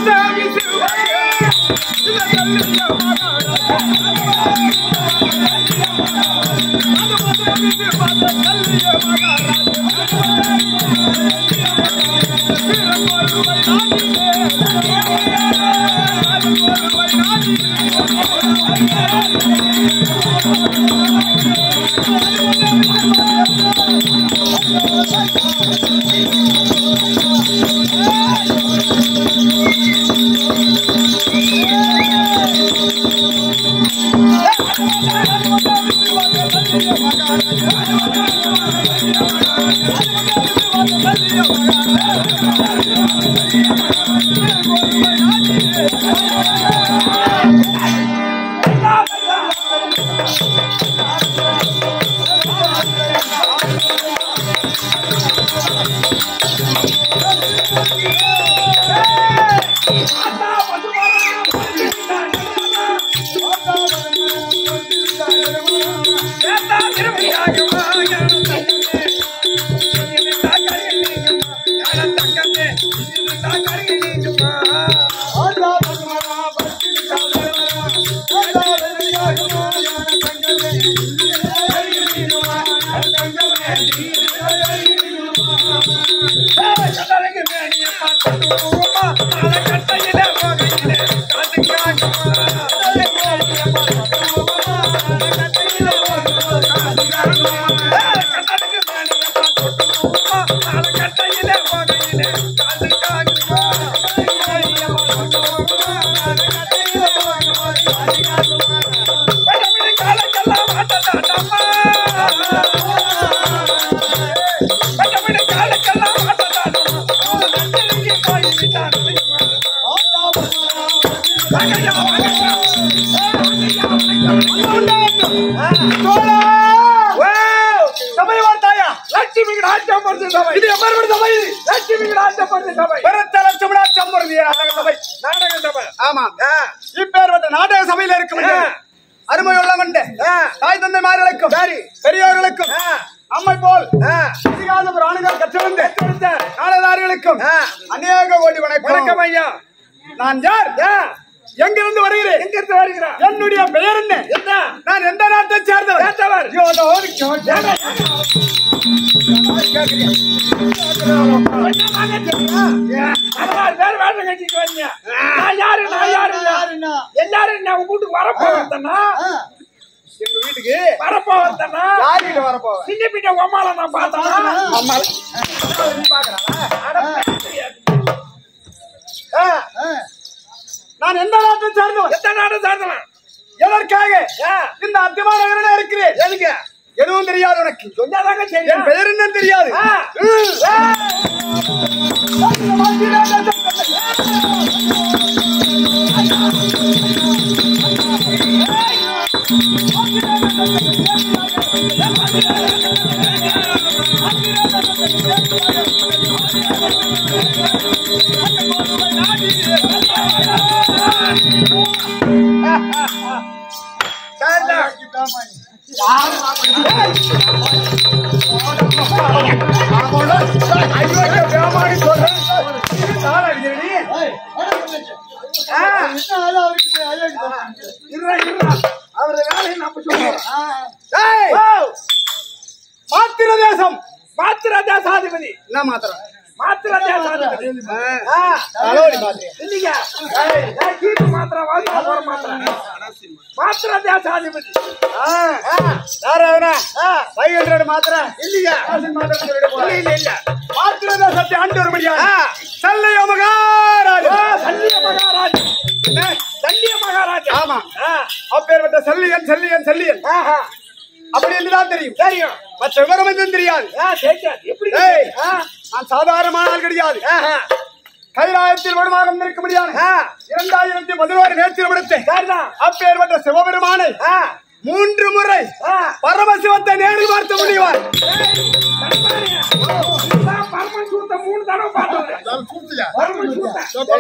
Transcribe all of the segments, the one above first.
சபை வார்த்தாயா லட்சுமி ராஜ்யப்படுத்து சபை இது எவ்வளவு சபை இது லட்சுமி ராஜ்யப்படுத்து சபை பெருத்த லட்சமிடா சம்பருதி நாடக சபை நாடக சபை ஆமா இப்பேற்பட்ட நாடக சபையில இருக்கும் ஆ. அருமை உள்ளவன் ஆ. தாய் தந்தைமார்களுக்கும் சரி. பெரியோர்களுக்கும் ஆ. அம்மை போல் ஆ. அதிகாத புராணங்கள் கற்றவந்து கற்றவந்த. நாடகாரிகளுக்கும் ஆ. அநேக கோடி வணக்கம் வணக்கம் ஐயா நான் யார் ஆ, எங்கிருந்து வருகிறேன் எங்க இருந்து வருகிறார் என்னுடைய பெயர் என்ன என்ன நான் எந்த நாட்டை சேர்ந்தவர் சேர்ந்தவர். யோதோர் ஜோஜன. பதினாறு பேர் வேலை கட்டிட்டு வரீங்க நான் யாரு நான் யாரு எல்லாரும் நான் உங்க வீட்டுக்கு வரப்போ வந்தேன்னா எங்க வீட்டுக்கு வரப்போ வந்தேன்னா யார்கிட்ட வரப்போவேன் சின்ன பின்ன உமால நான் பார்த்தேன்னா அம்மா ஆ. நான் எந்த நாட்டை சேர்ந்தவன் எத்தனை நாடு சாதனம் எதற்காக இந்த அத்திமான நகரில் இருக்கிறேன் எதுக்கு எதுவும் தெரியாது உனக்கு சொன்னாதாங்க என் தெரியும் பெயர் என்னன்னு தெரியாது ஆ. ம். ஐயோ, வேமாடி சொல்றேன். நானா அடிக்கிறேன் நீ? இருடா, இருடா. அவரது வேலையை நம்ம சொல்லுவோம் ஏய், மாத்திர தேசம் மாத்திர தேசாதிபதி என்ன மாத்திரம் மாத்திர தேசாதிபதி ஆ, தலைவலி மாத்திரம் இல்லைங்க ஏய், ஏய், கீப்பு மாத்திர வாழ்க்கை போற மாத்திர மாத்திர தேசாதிபதி யாராவனா ஃபைவ் ஹண்ட்ரட் மாத்திரம் இல்லைங்க இல்ல இல்ல இல்ல மாத்திர தேசத்தை ஆண்டு வரும்படியாக சல்லைய மகாராஜா ஆ, சல்லிய மகாராஜா என்ன? சல்லிய மகாராஜா ஆமா ஆ, அப்பேற்பட்ட சல்லியன் சல்லியன் சல்லியன் ஆஹா, அப்படி என்றுதான் தெரியும் தெரியும் மற்ற விவரம் எதுவும் தெரியாது ஆ, தெரியாது எப்படி ஏய், ஆ, நான் சாதாரணமான ஆள் கிடையாது ஆஹா, கைலாயத்தில் வருமானம் இருக்க முடியாது ஆ, இரண்டாயிரத்தி பதினோரு நேற்று விடுத்து சரிதான். அப்பேற்பட்ட சிவபெருமானை ஆ, மூன்று முறை ஆ. பரமசிவத்தை நேரில் பார்த்து முடிவார் தர்பாரியா. இதுதான் பரமன் சூத்த மூணு தடவை பார்த்தது பரமன் சூத்த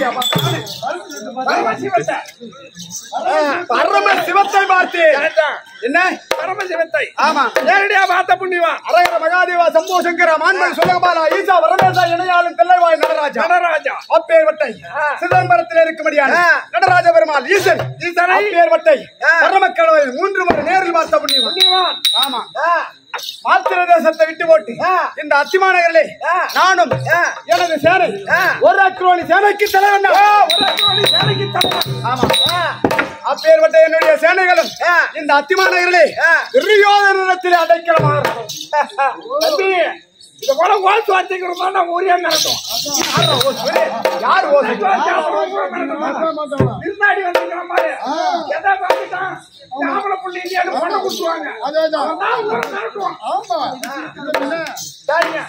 பரமசிவத்தை பரம சிவத்தை பார்த்து சரிதான். என்ன பரமசிவத்தை ஆமா நேரடியா பார்த்த புண்ணியவான் அரகர மகாதேவா சம்போ சங்கர மான்மன் சுலகபாலா ஈசா வரவேசா இணையாளன் தெல்லைவாய் நடராஜா நடராஜா அப்பேர்வட்டை சிதம்பரத்தில் இருக்கும்படியான நடராஜ பெருமாள் ஈசன் ஈசனை அப்பேர்வட்டை பரமக்கடவுள் மூன்று முறை நேரில் பார்த்த புண்ணியவன் புண்ணியவான் ஆமா மாத்திர தேசத்தை விட்டு போட்டு இந்த அத்திமாநகரிலே நானும் எனது சேனை ஒரு அக்ரோனி சேனைக்கு தலைவன் நான். உலகத்தோடு சேனைக்கு தலைவன். ஆமா அப்பேற்பட்ட என்னுடைய சேனைகளும் இந்த அத்திமாநகரிலே துரியோதனத்தில் அடைக்கலமாக இருக்கும் தம்பி இத போல வாழ்த்து வார்த்தைகள் தான் நம்ம ஊரே நடத்தும் யார் ஓசை விருந்தாடி வந்துக்கிற மாதிரி எதை பார்த்துட்டான் ஆம்பளை புள்ளி இல்லையான்னு பண்ண கொடுத்துருவாங்க அதான் ஊரை நடத்துவோம் சரிங்க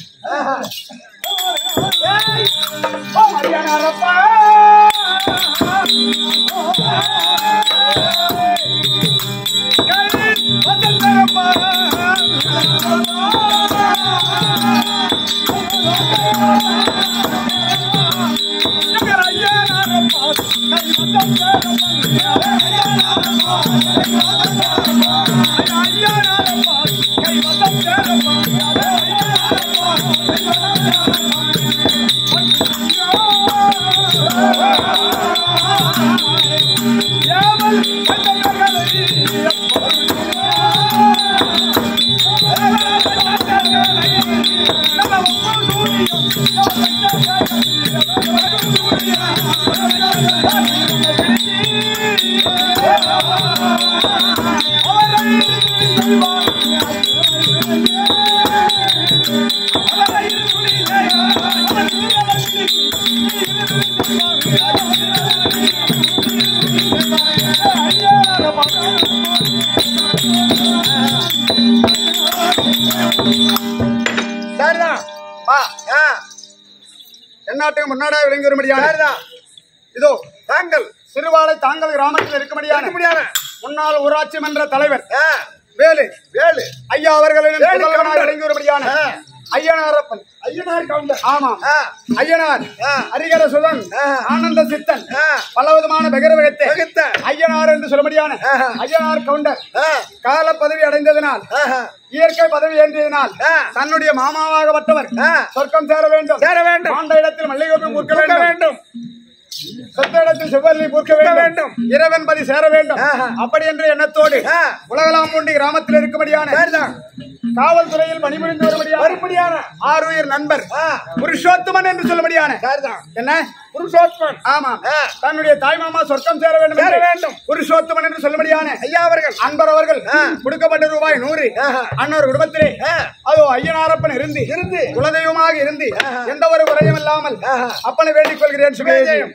ஓ மரியானாரப்பா சரிதான் வா எந்நாட்டுக்கு முன்னாடியே விளங்கி வரும்படியான இதோ தாங்கள் சிறுவாலை தாங்கள் கிராமத்தில் இருக்கும்படியான முடியாத முன்னாள் ஊராட்சி மன்ற தலைவர் வேலு வேலு ஐயா அவர்களின் வேலு முதல்வனாக கவுண்டர். விளங்கி வரும்படியான ஐயனாரப்பன் ஐயனார் கவுண்டர் ஆமா ஐயனார் ஹரிகர சுதன் ஆனந்த சித்தன் பல விதமான பெகரவகத்தை வகுத்த. ஐயனார் என்று சொல்லும்படியான ஐயனார் கவுண்டர் கால பதவி அடைந்ததினால் இயற்கை பதவி ஏற்றியதினால் தன்னுடைய மாமாவாகப்பட்டவர் சொர்க்கம் சேர வேண்டும் சேர வேண்டும். ஆண்ட இடத்தில் மல்லிகைப்பூ பூர்க்க கொடுக்க வேண்டும் வேண்டும் சொத்த இடத்தில் செவ்வல்லி பூர்க்க வேண்டும் இறைவன் பதி சேர வேண்டும் அப்படி என்ற எண்ணத்தோடு உலகலாம்பூண்டி கிராமத்தில் இருக்கும்படியான காவல்துறையில் பணிபுரிந்து வரும்படியான மறுபடியான ஆறுயிர் நண்பர் புருஷோத்தமன் என்று சொல்லும்படியான என்ன புருஷோத்மன் ஆமா தன்னுடைய தாய் மாமா சொர்க்கம் சேர வேண்டும் சேர என்று வேண்டும். புருஷோத்தமன் என்று சொல்லும்படியான ஐயா அவர்கள் அன்பர் அவர்கள் கொடுக்கப்பட்ட ரூபாய் நூறு அன்னொரு குடும்பத்திலே அதோ ஐயனாரப்பன் இருந்து இருந்து குலதெய்வமாக இருந்து எந்த ஒரு குறையும் இல்லாமல் அப்பனை வேண்டிக் கொள்கிறேன் சுபேஜயம்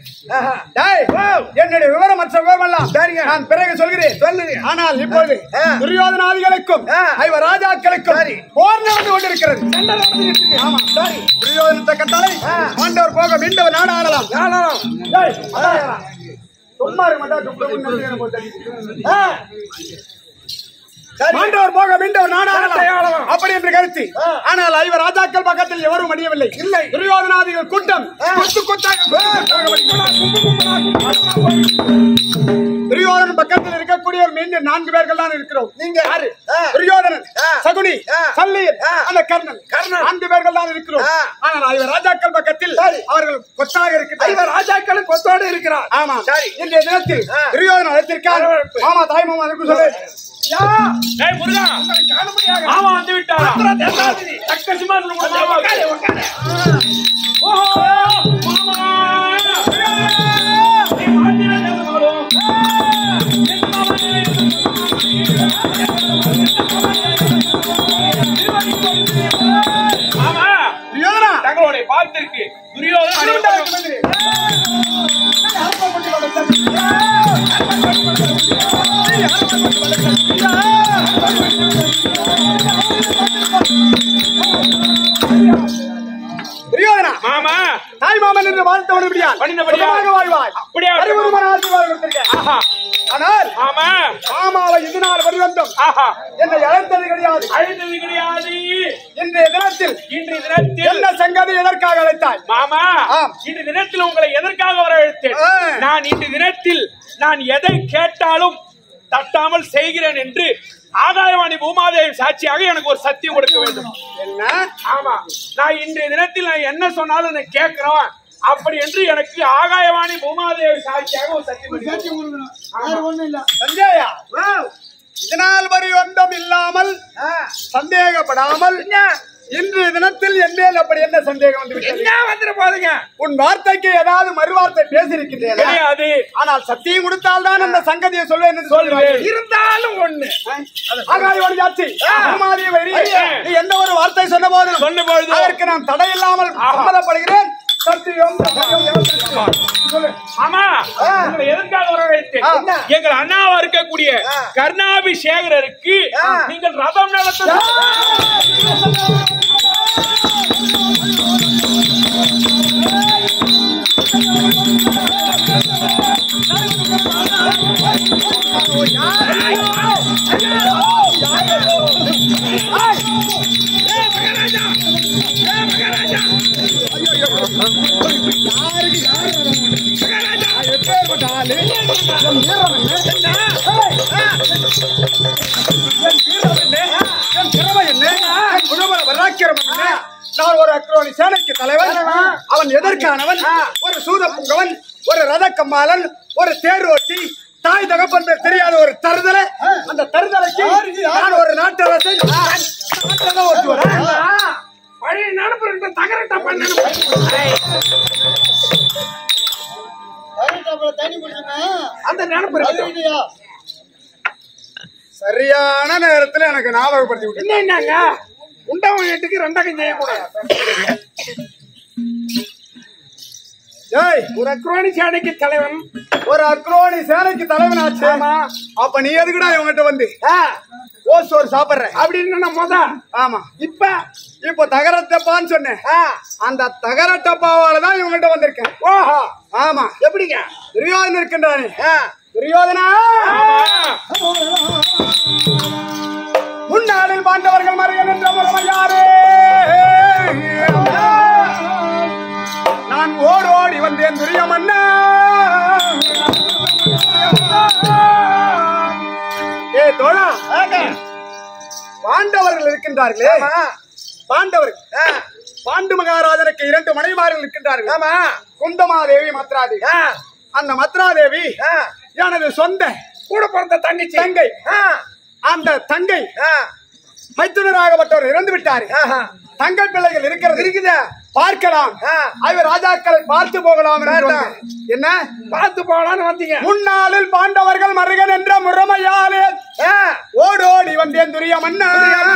என்னுடைய விவரம் மற்ற விவரம் எல்லாம் சரிங்க நான் பிறகு சொல்கிறேன் சொல்லுங்க ஆனால் இப்பொழுது துரியோதனாதிகளுக்கும் ஐவ ராஜாக்களுக்கும் போர் நடந்து கொண்டிருக்கிறது ஆமா சரி துரியோதனத்தை கட்டாலை ஆண்டவர் போக மீண்டவர் நாடு ஆடலாம் டேய், அதான் சும்மா இருக்க மாட்டா துப்பு துப்புன்னு போட்டு அடிக்குது. ஆ. மாண்டவர் போக மீண்டவர் நாடாளலாம் அப்படி என்று கருத்து ஆனால் ஐவர் ராஜாக்கள் பக்கத்தில் எவரும் அடியவில்லை இல்லை துரியோதனாதிகள் கூட்டம் கொத்து கொத்தாக துரியோதனன் பக்கத்தில் இருக்கக்கூடிய மீண்டும் நான்கு பேர்கள் தான் இருக்கிறோம் நீங்க யாரு துரியோதனன் சகுனி சல்லீர் அந்த கர்ணன் கர்ணன் நான்கு பேர்கள் தான் இருக்கிறோம் ஆனால் ஐவர் ராஜாக்கள் பக்கத்தில் அவர்கள் கொத்தாக இருக்கிறார் ஐவர் ராஜாக்களும் கொத்தோடு இருக்கிறார் ஆமா சரி இன்றைய தினத்தில் துரியோதனன் அழைத்திருக்கார் மாமா தாய் மாமா அதுக்கு சொல்லு யா டேய் முருகா காணும்படியாக மாமா வந்து விட்டாரா அப்புற தேசாதிரி. தக்க சிம்மாசனம் கொடுத்த மாமா உட்காரு, உட்காரு. ஓஹோ மாமா நீ மாட்டினா தேவனாலும் என் மாமா மாமா துரியோதனா தங்களுடைய பாத்திற்கு துரியோதன அணிவகுப்பு துரியோதனா மாமா தாய் மாமன் என்று வாழ்த்த முடியாது பணிந்தபடியால். சுகமாக வாழ்வாய் அப்படியே அறிவுறுமான ஆசீர்வாதம் கொடுத்திருக்கேன் ஆஹா ஆனால் மாமா மாமாவை இது நாள் பரிவந்தம் ஆஹா என்னை அழைத்தது கிடையாது அழைத்தது கிடையாது இன்றைய தினத்தில் இன்றைய தினத்தில் என்ன சங்கதி எதற்காக அழைத்தாய் மாமா ஆம். இன்று தினத்தில் உங்களை எதற்காக வரவழைத்தேன் ஆ. நான் இன்று தினத்தில் நான் எதை கேட்டாலும் தட்டாமல் செய்கிறேன் என்று ஆகாயவாணி பூமாதேவி சாட்சியாக எனக்கு ஒரு சத்தியம் கொடுக்க வேண்டும் என்ன ஆமா நான் இன்றைய தினத்தில் நான் என்ன சொன்னாலும் நான் கேட்கிறோம் அப்படி என்று எனக்கு ஆகாயவாணி பூமாதேவி சாட்சியாக ஒரு சத்தியம் கொடுக்க சஞ்சயா இதனால் வரி வந்தம் இல்லாமல் சந்தேகப்படாமல் இன்று தினத்தில் என் மேல் அப்படி என்ன சந்தேகம் வந்து விட்டது என்ன வந்துட போதுங்க உன் வார்த்தைக்கு ஏதாவது மறுவார்த்தை பேசியிருக்கின்றேன் கிடையாது ஆனால் சத்தியம் கொடுத்தால் தான் அந்த சங்கதியை சொல்வேன் என்று சொல்லுவேன். சொல்லுவேன் இருந்தாலும் ஒண்ணு ஆகாயோடு ஜாட்சி அகமாதிய வரி நீ எந்த ஒரு வார்த்தை சொன்ன போதும் சொன்ன பொழுதும் அதற்கு நான் தடையில்லாமல் சம்மதப்படுகிறேன் சத்தியம் சத்தியம் சொல்லு ஆமா உங்களை எதற்காக வரவேற்றேன் ஆ. எங்கள் அண்ணாவா இருக்கக்கூடிய கர்ணாபிஷேகருக்கு நீங்கள் ரதம் நடத்த என் திறமை என்ன? என் குணபல வராக்கிரம் என்ன? நான் ஒரு அக்ரோனி சேனைக்கு தலைவன் அவன் எதற்கானவன் ஒரு சூத புங்கவன் ஒரு ரத கம்மாளன் ஒரு தேரோட்டி தாய் தகப்பன் பேர் தெரியாத ஒரு தருதலை அந்த தருதலைக்கு நான் ஒரு நாட்டரசன் நாட்டை ஓட்டி வரேன் பழைய நடப்பு தகரட்ட பண்ண அந்த நினப்பு இருக்கு. சரியான நேரத்துல எனக்கு ஞாபகப்படுத்தி விட்டு என்ன என்னங்க உண்டவன் வீட்டுக்கு ரெண்டகம் செய்யக்கூடாது ஏய் ஒரு அக்ரோனி சேனைக்கு தலைவன் ஒரு அக்ரோனி சேனைக்கு தலைவன் ஆச்சு அப்ப நீ எதுக்குடா இவங்கிட்ட வந்து ஓ சோறு சாப்பிடுற அப்படின்னு நான் முத ஆமா இப்ப இப்ப தகர டப்பான்னு சொன்னேன் அந்த தகர டப்பாவால தான் இவங்கள்ட்ட வந்திருக்கேன் ஓஹோ ஆமா எப்படிங்க துரியோதனன் இருக்கின்றானே துரியோதனா முன்னாளில் பாண்டவர்கள் மறையன் என்ற முறையாரே நான் ஓடி ஓடி வந்தேன் துரியமன்னா ஏ தோழா பாண்டவர்கள் இருக்கின்றார்களே பாண்டவர்கள் பாண்டு மகாராஜனுக்கு இரண்டு மனைவார்கள் இருக்கின்றார்கள் ஆமா குந்தமாதேவி மத்ராதேவி அந்த மத்ராதேவி எனது சொந்த கூட பிறந்த தங்கச்சி தங்கை அந்த தங்கை மைத்துனராகப்பட்டவர் இறந்து விட்டாரு தங்கை பிள்ளைகள் இருக்கிறது இருக்குது பார்க்கலாம் அவர் ராஜாக்களை பார்த்து போகலாம் என்று வந்தேன். என்ன பார்த்து போகலான்னு வந்தீங்க முன்னாளில் பாண்டவர்கள் மருகன் என்ற முறைமையாலே ஓடோடி வந்தேன் துரிய மன்னா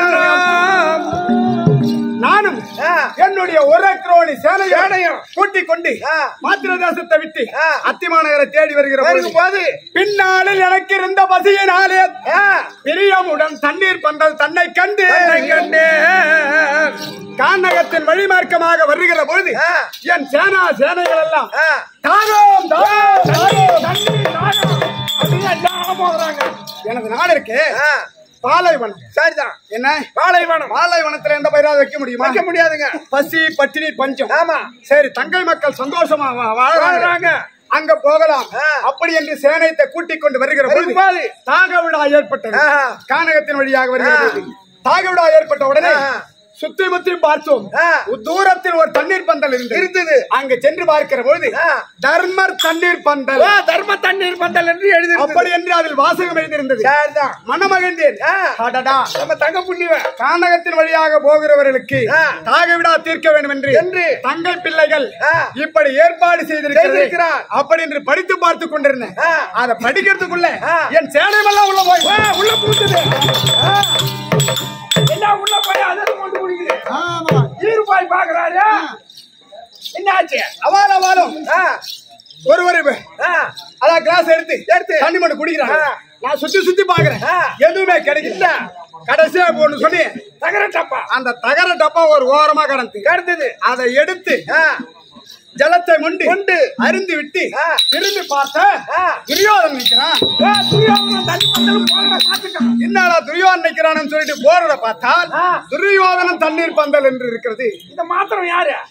நானும் என்னுடைய ஒரு குரோணி சேனையும் கூட்டிக் கொண்டு மாத்திர தேசத்தை விட்டு அத்திமாநகரை தேடி வருகிற போது பின்னாளில் எனக்கு இருந்த பசியினாலே பிரியமுடன் தண்ணீர் பந்தல் தன்னை கண்டு கண்டு கானகத்தின் வழிமார்க்கமாக வருகிற பொழுது என் சேனா சேனைகள் எல்லாம் தாரோம் தாரோம் தாரோம் தண்ணி தாகம் அப்படின்னு எல்லாம் போகிறாங்க எனது நாடு இருக்கு பாலைவனம் சரிதான் என்ன பாலைவனம் பாலைவனத்துல எந்த பயிராவது வைக்க முடியுமா வைக்க முடியாதுங்க பசி பட்டினி பஞ்சம் ஆமா. சரி தங்கை மக்கள் சந்தோஷமா வா- வாழ்றாங்க வாழ்றாங்க. அங்க போகலாம் அப்படி என்று சேனையத்தை கூட்டிக் கொண்டு வருகிற பொழுது வரும்போது. தாக விழா ஏற்பட்டது ஆஹா. கானகத்தின் வழியாக வருகிற பொழுது தாக விழா ஏற்பட்ட உடனே சுத்தி முத்தி பார்த்தோம் தூரத்தில் ஒரு தண்ணீர் பந்தல் இருந்தது இருந்தது. அங்க சென்று பார்க்கிற பொழுது தர்மர் தண்ணீர் பந்தல் ஓ, தர்ம தண்ணீர் பந்தல் என்று எழுதி அப்படி என்று அதில் வாசகம் எழுதியிருந்தது சரிதான் மனமகிழ்ந்தேன் அடடா நம்ம தங்க புண்ணியவன் கானகத்தின் வழியாக போகிறவர்களுக்கு தாக விடா தீர்க்க வேண்டும் என்று என்று தங்கை பிள்ளைகள் ஆ. இப்படி ஏற்பாடு செய்திருக்கிறார் செய்திருக்கிறார். அப்படி என்று படித்து பார்த்து கொண்டிருந்தேன் ஆ. அதை படிக்கிறதுக்குள்ள ஆ. என் சேனையெல்லாம் உள்ள போய் ஆ, உள்ள பூத்துது ஆ. எல்லாம் உள்ள போய் அதற்கு கொண்டு குடிக்குது ஈருபாய் பாக்குறாரு என்னாச்சு அவால அவாலும் ஒருவர் இப்ப- ஆ, அதான் கிளாஸ் எடுத்து எடுத்து. தண்ணி மட்டும் குடிக்கிறாங்க ஆ. நான் சுத்தி சுத்தி பாக்குறேன் ஆ. எதுவுமே கிடைக்கல கடைசியா இப்ப ஒண்ணு சொல்லி தகர டப்பா அந்த தகர டப்பா ஒரு ஓரமா கடந்து கடந்தது அதை எடுத்து ஜலத்தை முண்டு கொண்டு. அருந்து விட்டு ஆ. திரும்பி பார்த்த ஆ. துரியோதன் நிக்கிறான் ஆ, துரியோதனன் தண்ணி பந்தலும் போறத பாத்துட்டான் என்னடா துரியோதன் நிக்கிறான்னு சொல்லிட்டு போறத பார்த்தால் ஆ. துரியோதனன் தண்ணீர் பந்தல் என்று இருக்கிறது இந்த மாத்திரம் யாரு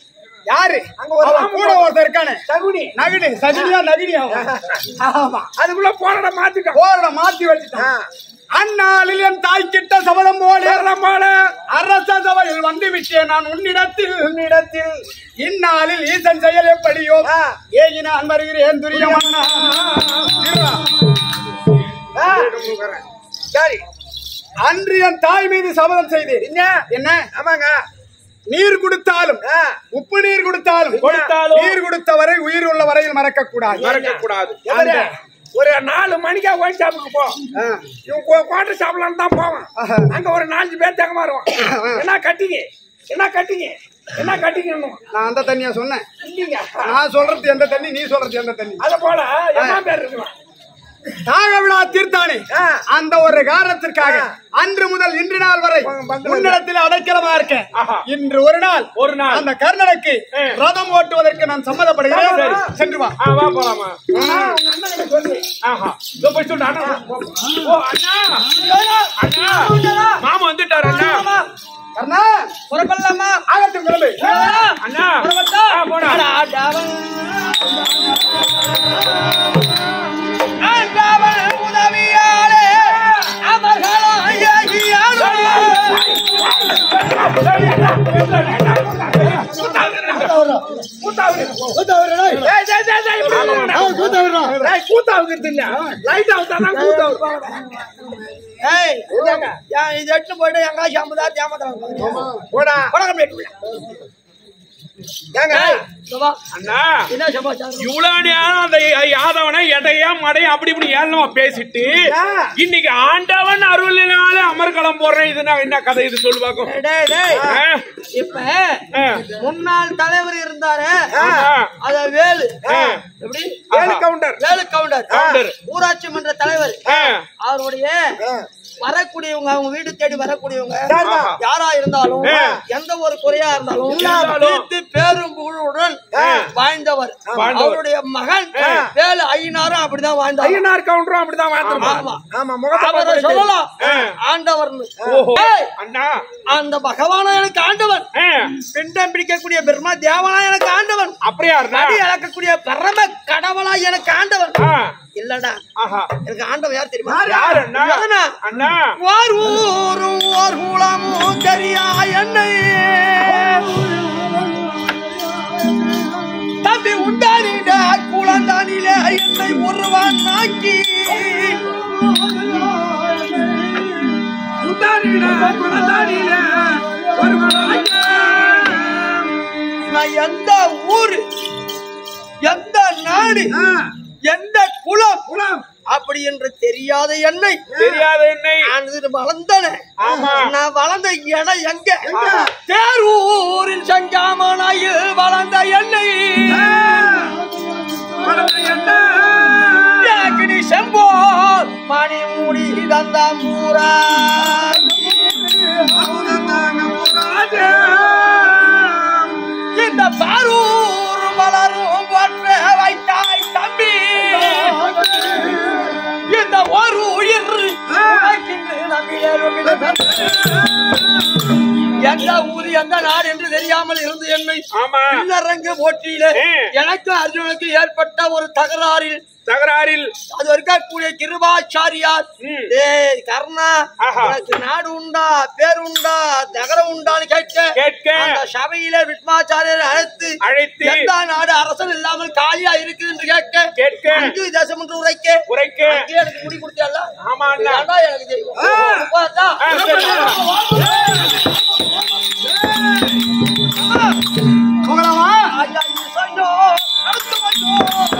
யாரு அங்க ஒரு அவன் ராம கூட ஒருத்தர் இருக்கானே சகுனி நகினி சஜினியா நகினி அவன் ஆமா அதுக்குள்ள போராட மாத்திட்டான் போற மாத்தி வச்சுட்டான் அந்நாளில் என் தாய் கிட்ட சபதம் போல நம்மால அரச சபையில் வந்து விட்டேன் நான் உன்னிடத்தில் உன்னிடத்தில் இந்நாளில் ஈசன் செயல் எப்படியோ ஏகி நான் வருகிறேன் துரியமன்னா சரி அன்று என் தாய் மீது சபதம் செய்தேன் என்ன என்ன ஆமாங்க நீர் கொடுத்தாலும் ஆ. உப்பு நீர் கொடுத்தாலும் கொடுத்தாலும் நீர் கொடுத்த வரை உயிர் உள்ள வரையில் மறக்க கூடாது மறக்க கூடாது எவரு? ஒரு நாலு மணிக்கா ஒயின் ஷாப்புக்கு போ ஆ. இவன் குவார்டர் ஷாப்ல தான் போவான் ஆஹா. அங்க ஒரு நாலஞ்சு பேர் தங்க மாறுவான் என்ன கட்டிங்க என்ன கட்டிங்க என்ன கட்டிங்க நான் அந்த தண்ணியா சொன்னேன் இல்லைங்க நான் சொல்றது எந்த தண்ணி நீ சொல்றது எந்த தண்ணி அத போல என்ன பேர் இருக்கலாம் தாக விழா தீர்த்தானே ஆ. அந்த ஒரு காரணத்திற்காக அன்று முதல் இன்று நாள் வரை பங்களா. உன்னிடத்தில் அடைக்கலமா இருக்கேன் ஆஹா. இன்று ஒரு நாள் ஒரு நாள். அந்த கர்ணனுக்கு ஆ. ரதம் ஓட்டுவதற்கு நான் சம்மதப்படுகிறேன் சரி. சென்று வா ஆ, வா போலாமா ஆனா, உங்க அண்ணன் கிட்ட சொல்லு ஆஹா இதோ போய் சொல்லு அண்ணா ஓ அண்ணா அண்ணா மாமா வந்துட்டாரு அண்ணா கர்ணா புறப்படலாமா ஆகட்டும் கிளம்பு அண்ணா ஆ, போடா உதவியாலே அவர்களாகியாலும் கூத்தாவுக்கு இல்ல லைட் அவுத்தாதான் கூத்தாவு ஏய், இது எடுத்துட்டு போயிட்டு எங்காச்சும் ஐம்பதா தேமத்தான் போடா பழக்கம் ஏங்க அண்ணா என்ன சமாச்சாரம் இவ்வளவு நேரம் அந்த யாதவனை எடையா மடையா அப்படி இப்படி ஏளனமா பேசிட்டு இன்னைக்கு ஆண்டவன் அருளினால அமர்கலம் போடுறேன் இது நான் என்ன கதை இது சொல்லு பாக்கும் டேய், டேய், ஆ, இப்ப ஆ, முன்னாள் தலைவர் இருந்தாரு ஆ, அத வேலு ஆ. எப்படி ஏழு கவுண்டர் வேலு கவுண்டர் கவுண்டர். ஊராட்சி மன்ற தலைவர் ஆ. அவருடைய வரக்கூடியவங்க அவங்க வீடு தேடி வரக்கூடியவங்க சரிதான். யாரா இருந்தாலும் ஆ. எந்த ஒரு குறையா இருந்தாலும் இருந்தாலும். தீர்த்து பேரும் புகழுடன் வாழ்ந்தவர் வாழ்ந்தவர். அவருடைய மகன் வேலு ஐயனாரும் அப்படிதான் வாழ்ந்தார் ஐயனார் கவுண்டரும் அப்படிதான் வாழ்ந்துருப்பான் ஆமா. ஆமா முகத்தை அவரை பார்த்து சொல்லலாம் ஆ. ஆண்டவர்னு ஓஹோ ஏய், அண்ணா அந்த பகவானா எனக்கு ஆண்டவன் ஆ, பிண்டம் பிடிக்கக்கூடிய பிரம்மா தேவனா எனக்கு ஆண்டவன் அப்படியா இருந்தா நடி அளக்கக்கூடிய பரம கடவுளா எனக்கு ஆண்டவன் ஆ, இல்லடா ஆஹா எனக்கு ஆண்டவன் யார் தெரியுமா யார் அண்ணா எவனா? அண்ணா ஓர் ஊரும் ஓர் குளமும் தெரியா என்னை தம்பி உண்டானிட குளந்தானிலே என்னை ஒருவன் நாக்கி நான் எந்த ஊரு எந்த நாடு எந்த குலம் குலம் அப்படி என்று தெரியாத என்னை தெரியாத என்னை நான் இது வளர்ந்தன ஆமா. நான் வளர்ந்த இடம் எங்க தேரூரில் செங்காமனாயில் வளர்ந்த என்னை ஏகினி செம்போர் மணி மூடி தந்த மூரா இந்த பாரூர் மலரும் போற்ற வைத்தாய் தம்பி இந்த ஒரு உயிர் உனக்கென்று நம்பினேன் எந்த ஊர் எந்த நாடு என்று தெரியாமல் இருந்து என்னை ஆமா பின்னரங்கு போட்டியிலே ஏ. எனக்கு அர்ஜுனுக்கு ஏற்பட்ட ஒரு தகராறில் தகராறில் அது இருக்கக்கூடிய கிருபாச்சாரியார் ம். ஏய் கர்ணா ஆஹா. உனக்கு நாடு உண்டா பேர் உண்டா நகரம் உண்டான்னு கேட்க கேட்க. அந்த சபையிலே விஷ்மாச்சாரியர் அழைத்து அழைத்து. எந்த நாடு அரசன் இல்லாமல் காலியா இருக்குது என்று கேட்க கேட்க. அங்கு தேசம் என்று உரைக்க உரைக்க. அங்கே எனக்கு முடி கொடுத்தியல்ல ஆமா அண்ணா அதான் எனக்கு தெரியும் பார்த்தா ஆ, சரி. போகலாமா ஐயா, இசையோ, நடத்துமையோ.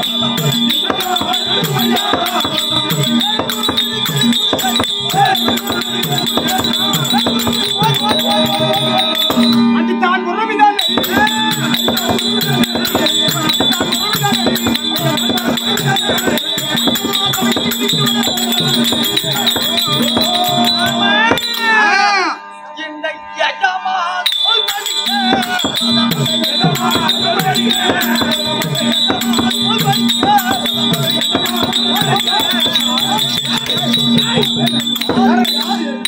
அது தான் உறவினர் இந்த எஜமா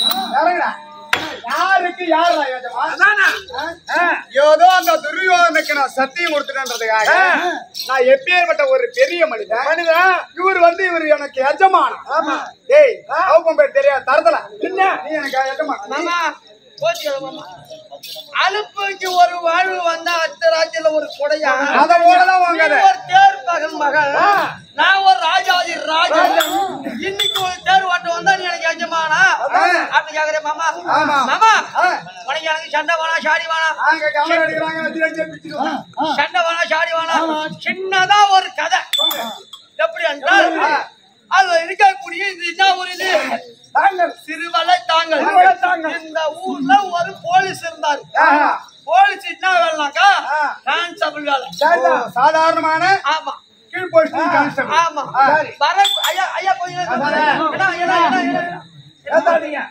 இறங்குடா. யாருக்கு யாரா யோஜமா ஏதோ அந்த துரியோதனுக்கு நான் சத்தியம் கொடுத்துட்டேன்றதுக்காக நான் எப்பேற்பட்ட ஒரு பெரிய மனிதன் மனிதன் இவர் வந்து இவர் எனக்கு எஜமானம் ஆமா ஏய் அவங்க பேர் தெரியாது தரதல என்ன நீ எனக்கு எஜமானம் மாமா கோச்சுக்கல மாமா அலுப்புக்கு ஒரு வாழ்வு வந்தா அத்தராஜ்யல ஒரு கொடையா அத போலதான் உன் நீ கதை. ஒரு தேர் மகன் மகள் நான் ஒரு ராஜாதி ராஜா இன்னைக்கு ஒரு தேர் ஓட்ட வந்தா நீ எனக்கு எஜமானா அப்படி கேக்குறேன் மாமா ஆமா. மாமா ஆ. உனக்கு எனக்கு சண்டை வேணாம் சாடி வேணாம் அங்க கேமரா அடிக்கிறாங்க வச்சு வச்சு பிடிச்சிருவாங்க. சண்டை வேணாம் சாடி வேணாம் சின்னதா ஒரு கதை எப்படி என்றால் அது இருக்கக்கூடிய இது என்ன ஒரு இது தாங்கள் சிறுவலை தாங்கள் சிறுவலை தாங்கள். இந்த ஊர்ல ஒரு போலீஸ் இருந்தாரு ஆஹா. போலீஸ் என்ன வேலைனாக்கா ஆ. கான்ஸ்டபிள் வேலை ஓ, சாதாரணமான ஆமா கீழ் போஸ்ட் கான்ஸ்டபிள் ஆமா ஆ. வர ஐயா ஐயா கொஞ்சம் நேரம் அதானே. ஏடா, ஏடா, ஏடா, ஏடா. ஏத்தாதீங்க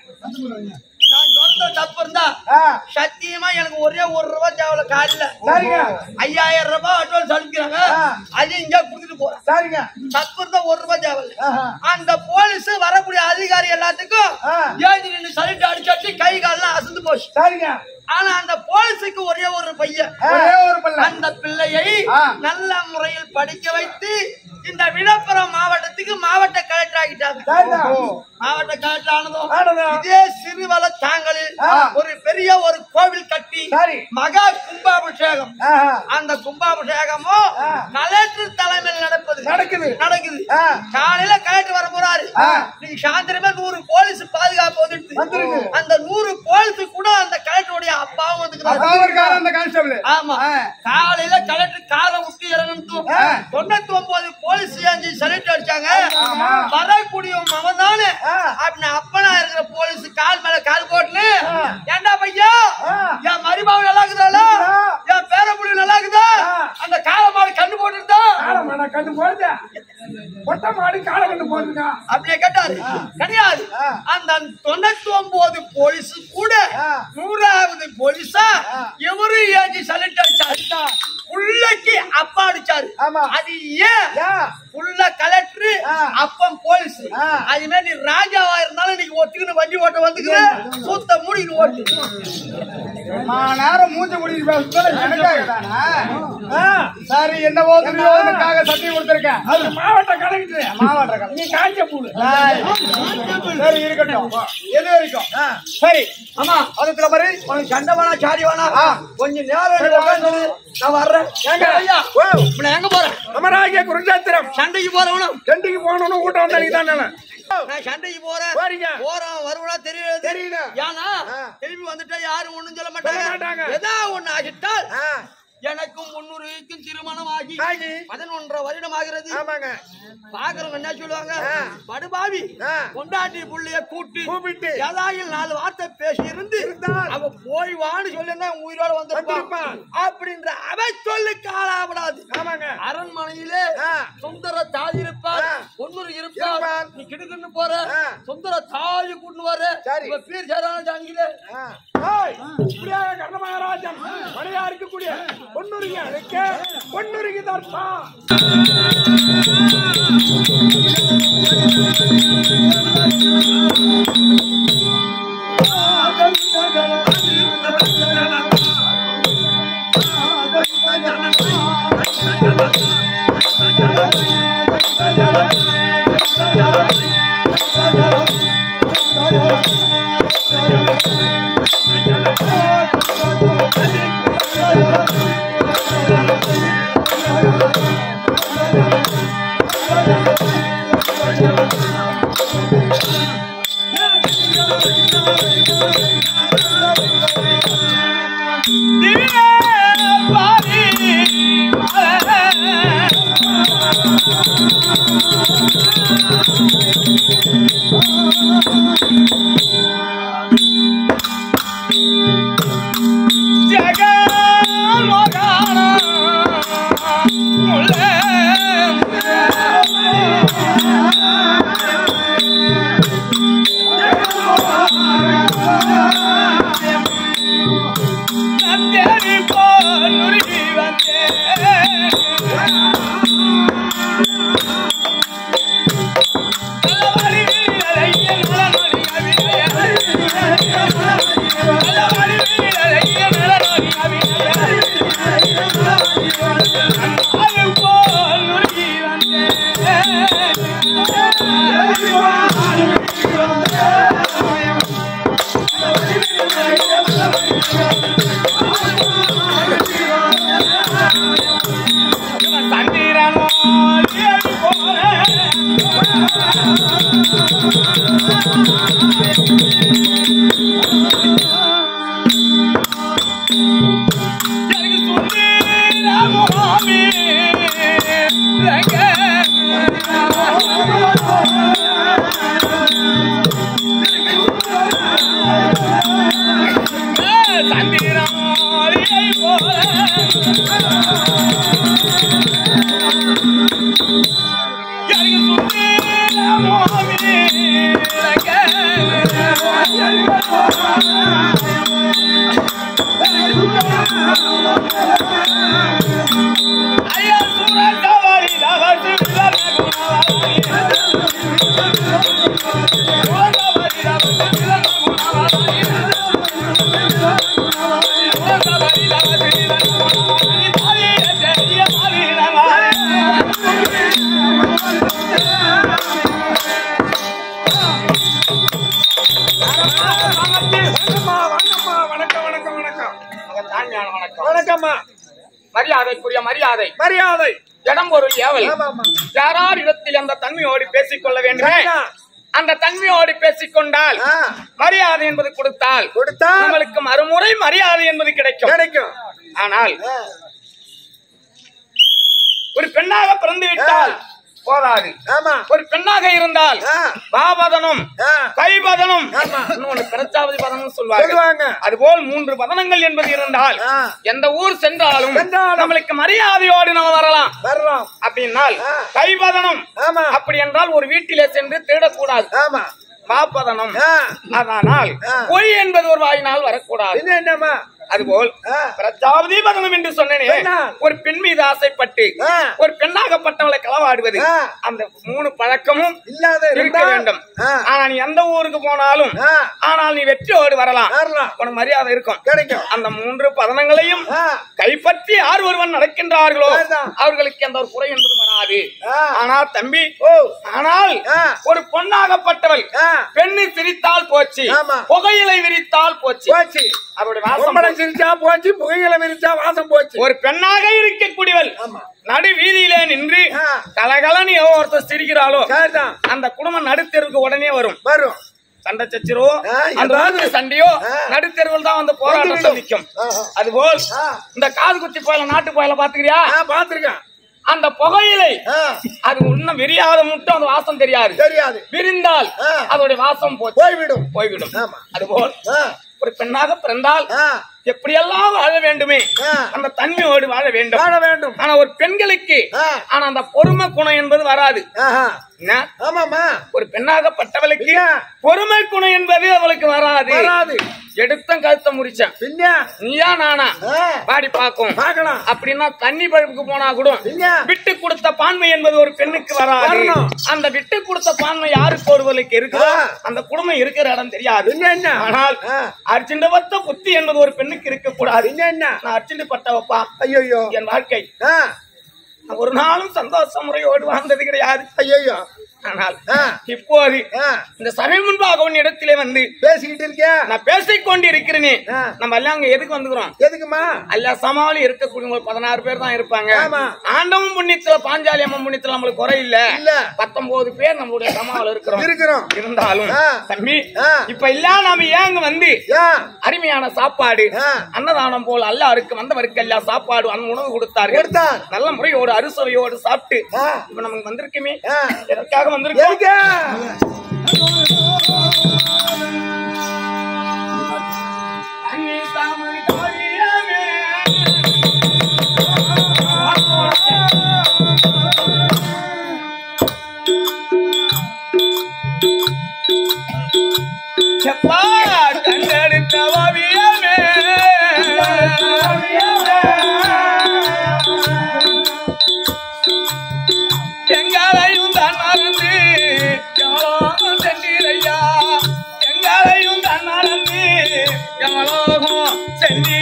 நான் சொன்ன தப்பு இருந்தா ஆ. சத்தியமா எனக்கு ஒரே ஒரு ரூபாய் தேவையில்ல காலையில சரிங்க ஐயாயிரம் ரூபாய் அட்வான்ஸ் அனுப்பிக்கிறாங்க ஆ. அது இங்க கொடுத்துட்டு போறேன் சரிங்க தப்பு இருந்தா ஒரு ரூபாய் தேவையில்ல ஆஹா. அந்த போலீஸ் வரக்கூடிய அதிகாரி எல்லாத்துக்கும் ஆ. ஏஞ்சி நின்று சலிட்டு அடிச்சு கை கால்லாம் அசந்து போச்சு சரிங்க ஆனா அந்த போலீஸுக்கு ஒரே ஒரு பையன் ஒரே ஒரு பிள்ளை அந்த பிள்ளையை ஆ. நல்ல முறையில் படிக்க வைத்து இந்த விழுப்புரம் மாவட்டத்துக்கு மாவட்ட கலெக்டர் ஆகிட்டாங்க சரிதான். ஓ. மாவட்ட கலெக்டர் ஆனதும் ஆனதும். இதே சிறுவல தாங்களில் ஆ. ஒரு பெரிய ஒரு கோவில் கட்டி சரி. மகா கும்பாபிஷேகம் ஆஹா. அந்த கும்பாபிஷேகமும் ஆ. கலெக்டர் தலைமையில் நடப்பது நடக்குது. நடக்குது ஆ. காலையில கலெக்டர் வர போறாரு ஆ. நீங்க சாயந்தரமே நூறு போலீஸ் பாதுகாப்பு வந்துடுது வந்துருக்கு. அந்த நூறு போலீஸ் கூட அந்த கலெக்டருடைய அப்பாவும் வந்துக்கிறாரு அதான் இருக்காரு அந்த கான்ஸ்டபிள் ஆமா ஆ. காலையில கலெக்டர் காரை விட்டு இறங்கணும் ஆ. தொண்ணூத்தி ஒன்பது போலீஸ் ஏஞ்சி செலக்ட் அடிச்சாங்க ஆமா. வரக்கூடிய அவன் தானே ஆ. அப்படின்னு அப்பனா இருக்கிற போலீஸ் கால் மேல கால் போட்டு ஆ. ஏண்டா பையா ஆ. என் மருமாவு நல்லா இருக்குதால இருக்குதா? என் பேரப்புள்ளி நல்லா இருக்குதா ஆ. அந்த காலை மாடு கண்ணு போட்டுருந்தா காளை மாடா கண்டு போடுது கொட்டை மாடு காளை கண்டு போடுதுங்க அப்படியே கேட்டாரு கிடையாது ஆ. அந்த தொண்ணூத்தி ஒன்பது போலீஸ் கூட ஆ. நூறாவது போலீஸா ஆ. இவரு ஏஞ்சி செலக்ட் அடிச்சாரு புள்ளைக்கு அப்பா அடிச்சாரு ஆமா. அது ஏன் ஏன்? புள்ள கலெக்டர் ஆ. அப்பம் போலீஸ் ஆ. அது மாதிரி நீ ராஜாவா இருந்தாலும் நீங்க ஒத்துக்கின்னு வண்டி ஓட்ட வந்துக்கிற சூத்த மூடிக்கிட்டு ஓட்டு நான் நேரம் மூஞ்ச முடிச்சு பேசுறது எனக்காக தானே ஆ, சரி என்னவோ துரியோதனுக்காக சத்தியம் கொடுத்திருக்கேன் அது மாவட்ட கலெக்டர் மாவட்ட கலை. நீ காஞ்ச பூடு ஏய், சரி இருக்கட்டும் எது வரைக்கும் சரி ஆமா அதுல மாதிரி உனக்கு சண்டை வேணா சாடி வேணா ஆ. கொஞ்சம் நேரம் நீ உட்கார்ந்து நான் வர்றேன் ஏங்க? ஐயா ஓ. இப்ப நான் எங்க போறேன் அமராகிய குருஜாத்திரம் சண்டைக்கு போறவனும் டெண்டிக்கு போகணும்னு கூட்டம் வந்தா நீ தானே நான் சண்டைக்கு போறேன் போறீங்க. போறோம் வருவனா தெரியல தெரியல. ஏன்னா ஆ. திரும்பி வந்துட்டா யாரும் ஒண்ணும் சொல்ல சொல்ல மாட்டாங்க. மாட்டாங்க ஏதா ஒண்ணு ஆகிட்டால் ஆ, எனக்கும் முன்னூறுக்கும் திருமணம் ஆகி ஆகி. பதினொன்றரை வருடம் ஆகிறது ஆமாங்க பாக்குறவங்க என்ன சொல்லுவாங்க ஆ. படுபாவி ஆ. கொண்டாட்டி புள்ளைய கூட்டி கூப்பிட்டு. ஏதாயில் நாலு வார்த்தை பேசி இருந்து இருந்தால். அவ போய் வான்னு சொல்லி உயிரோட வந்திருப்பான் வந்திருப்பான். அப்படின்ற அவ சொல்லுக்கு ஆளாபடாது ஆமாங்க அரண்மனையிலே ஆ. சுந்தர தாய் இருப்பார் ஆ. ஒன்னொரு இருப்பார் இருப்பார். நீ கிடுக்குன்னு போற ஆ. சுந்தர தாய் கூட்டின்னு வர சரி. இவ பேர் சேரான ஜாங்கிலே ஆ, இப்படியாக கர்ணமகாராஜன் மனையா இருக்கக்கூடிய பொன்னுரிங்க அழைக்க பொன்னுரிங்க தர்ப்பா திவ்ய பாரி மலர் இருக்கக்கூடிய மரியாதை மரியாதை இடம் பொருள் ஏவல் ஆமா ஆமா யாரார் இடத்தில் அந்த தன்மையோடு பேசிக்கொள்ள வேண்டும் சரிதான். அந்த தன்மையோடு பேசிக்கொண்டால் ஆ. மரியாதை என்பது கொடுத்தால் கொடுத்தா நம்மளுக்கு மறுமுறை மரியாதை என்பது கிடைக்கும் கிடைக்கும் ஆனால் ஆ. ஒரு பெண்ணாக பிறந்து விட்டால் போதாது ஆமா ஒரு பெண்ணாக இருந்தால் ஆ. பாபதனும் ஆ. கைபதனும் ஆமா. இன்னொன்னு பிரச்சாவதி பதனம் சொல்வார்கள் சொல்லுவாங்க. அதுபோல் மூன்று பதனங்கள் என்பது இருந்தால் ஆ. எந்த ஊர் சென்றாலும் சென்றாலும். நம்மளுக்கு மரியாதையோடு நம்ம வரலாம் வர்றோம் அப்படின்னால் ஆ. கைபதனம் ஆமா அப்படி என்றால் ஒரு வீட்டிலே சென்று தேடக்கூடாது ஆமா மாப்பதனம் ஆ. அதனால் ஆ. பொய் என்பது ஒரு வாயினால் வரக்கூடாது என்ன என்னம்மா அதுபோல் ஆ. பிரஜாபதி பதனம் என்று சொன்னேனே என்ன? ஒரு பெண் மீது ஆசைப்பட்டு ஆ. ஒரு பெண்ணாகப்பட்டவளை களவாடுவது ஆ. அந்த மூணு பழக்கமும் இல்லாத இருக்க இருந்தா வேண்டும் ஆ. ஆனா நீ எந்த ஊருக்கு போனாலும் ஆ. ஆனால் நீ வெற்றியோடு வரலாம் வரலாம். உனக்கு மரியாதை இருக்கும் கிடைக்கும் அந்த மூன்று பதனங்களையும் ஆ. கைப்பற்றி யார் ஒருவன் நடக்கின்றார்களோ அதுதான். அவர்களுக்கு எந்த ஒரு குறை என்பது வராது ஆ. ஆனா தம்பி ஓ ஆனால் ஆ. ஒரு பொண்ணாகப்பட்டவள் ஆ. பெண்ணு சிரித்தால் போச்சு ஆமா. புகையிலை விரித்தால் போச்சு போச்சு அவருடைய வாசம் பொம்பளை போச்சு. சிரிச்சா போச்சு புகையில விரிச்சா வாசம் போச்சு ஒரு பெண்ணாக இருக்கக்கூடியவள் ஆமா. நடு வீதியிலே நின்று ஆ. கலகலன்னு எவ ஒருத்தர் சிரிக்கிறாளோ சரிதான் அந்த குடும்பம் நடுத்தெருவுக்கு உடனே வரும் வரும் சண்டை சச்சரவோ ஆ, அந்த ஏதாவது- ஊருக்கு சண்டையோ ஆ. நடுத்தெருவில் தான் வந்து போராட்டத்தை வந்துவிடும். நிற்கும் ஆஹா. அதுபோல் ஆ. இந்த காது குத்தி போயில நாட்டு போயில பாத்துக்கிறியா நான் பாத்திருக்கேன் அந்த புகையிலை ஆ. அது இன்னும் விரியாத மட்டும் அந்த வாசம் தெரியாது தெரியாது விரிந்தால் ஆ. அதோடைய வாசம் போச்சு போய்விடும் போய்விடும் ஆமா. அதுபோல் ஆ. ஒரு பெண்ணாக பிறந்தால் ஆ. எப்படியெல்லாம் வாழ வேண்டுமே ஆ. அந்த தன்மையோடு வாழ வேண்டும் வாழ வேண்டும் ஆனா ஒரு பெண்களுக்கு ஆ. ஆனா அந்த பொறுமை குணம் என்பது வராது ஆஹா. என்ன ஆமாமா ஒரு பெண்ணாகப்பட்டவளுக்கு இல்ல. பொறுமை குணம் என்பது அவளுக்கு வராது வராது எடுத்த கழுத்த முடிச்சேன் பின்ன நீயா நானா ஆ. பாடி பாக்கும் பார்க்கலாம் அப்படின்னா தண்ணி பழுப்புக்கு போனா கூட இல்ல. விட்டு கொடுத்த பான்மை என்பது ஒரு பெண்ணுக்கு வராது வரணும். அந்த விட்டு கொடுத்த பான்மை யாருக்கு ஒருவருக்கு இருக்குதோ ஆ. அந்த குடும்பம் இருக்கிற இடம் தெரியாது பின்ன என்ன ஆனால் ஆ. அர்ஜென்ட் பத்த புத்தி என்பது ஒரு பெண்ணுக்கு இருக்க கூடாது பின்ன என்ன நான் அர்ஜென்ட் பட்டவப்பா ஐயோ என் வாழ்க்கை ஆ நான் ஒரு நாளும் சந்தோஷ முறையோடு வாழ்ந்தது கிடையாது ஐயோ ஆனால் ஆ. இப்போது ஆ. இந்த சபை முன்பாக உன் இடத்திலே வந்து பேசிக்கிட்டு இருக்கியா நான் பேசிக் கொண்டு இருக்கிறேனே ஆ. நம்ம எல்லாம் அங்க எதுக்கு வந்துக்கிறோம் எதுக்குமா அல்ல சமாளி இருக்கக்கூடிய ஒரு பதினாறு பேர் தான் இருப்பாங்க ஆமா. ஆண்டவன் புண்ணியத்துல பாஞ்சாலி அம்மன் புண்ணியத்துல நம்மளுக்கு குறை இல்ல இல்ல. பத்தொன்பது பேர் நம்மளுடைய சமாவில் இருக்கிறோம் இருக்கிறோம் இருந்தாலும் ஆ. தம்பி ஆ. இப்ப எல்லாம் நாம ஏன் அங்க வந்து ஏன் அருமையான சாப்பாடு ஆ. அன்னதானம் போல் அல்லாருக்கு வந்தவருக்கு எல்லாம் சாப்பாடு அந்த உணவு கொடுத்தார்கள் கொடுத்தார். நல்ல முறையோடு அறுசுவையோடு சாப்பிட்டு ஆ. இப்ப நமக்கு வந்திருக்குமே ஆ. எதற்காக வந்திருக்கோம் எதுக்கு அன்னி தாமரை காவியமே. எப்பா கண்டெடுத்த ஓவியமே. எங்களையும் தான் மறந்து எவளோகம் சென்றீரையா எங்களையும் தான் மறந்து எவளோகம் சென்றீ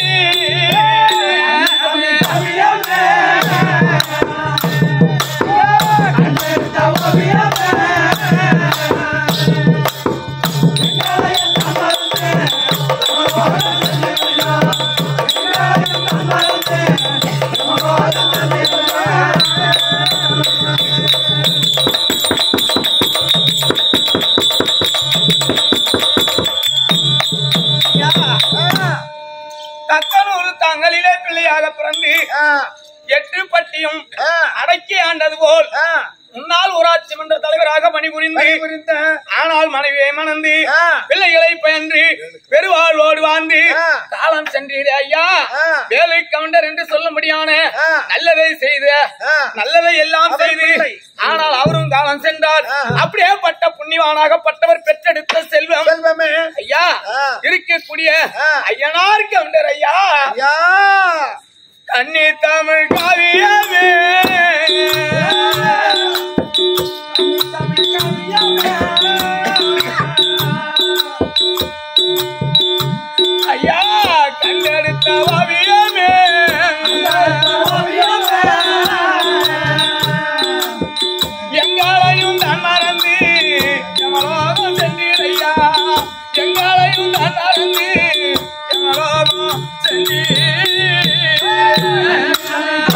தக்கனூர் தங்களிலே பிள்ளையாக பிறந்து ஆ. எட்டு பட்டியும் ஆ. அடக்கி ஆண்டது போல் ஆ. முன்னாள் ஊராட்சி மன்ற தலைவராக பணிபுரிந்து புரிந்த ஆனால் மனைவியை மணந்து ஆ. பிள்ளைகளை பயின்று பெருவாழ்வோடு வாழ்ந்து ஆ. காலம் சென்றீரே ஐயா ஆ. வேலை கவுண்டர் என்று சொல்லும்படியான ஆ. நல்லதை செய்த ஆ. நல்லதை எல்லாம் அவர் செய்து பிள்ளை. ஆனால் அவரும் காலம் சென்றார் ஆ. அப்படியே பட்ட புண்ணியவானாகப்பட்டவர் பெற்றெடுத்த செல்வம் செல்வமே ஐயா ஆ. இருக்கக்கூடிய ஆ. ஐயனார் கவுண்டர் ஐயா யா கண்ணி தமிழ் காவியமே ஐயா கண்டெடுத்த ஓவியமே எங்களையும் தான் மறந்து எங்களோகம் சென்றீரையா எங்களையும் தான் மறந்து எங்களோகம் சென்றீர்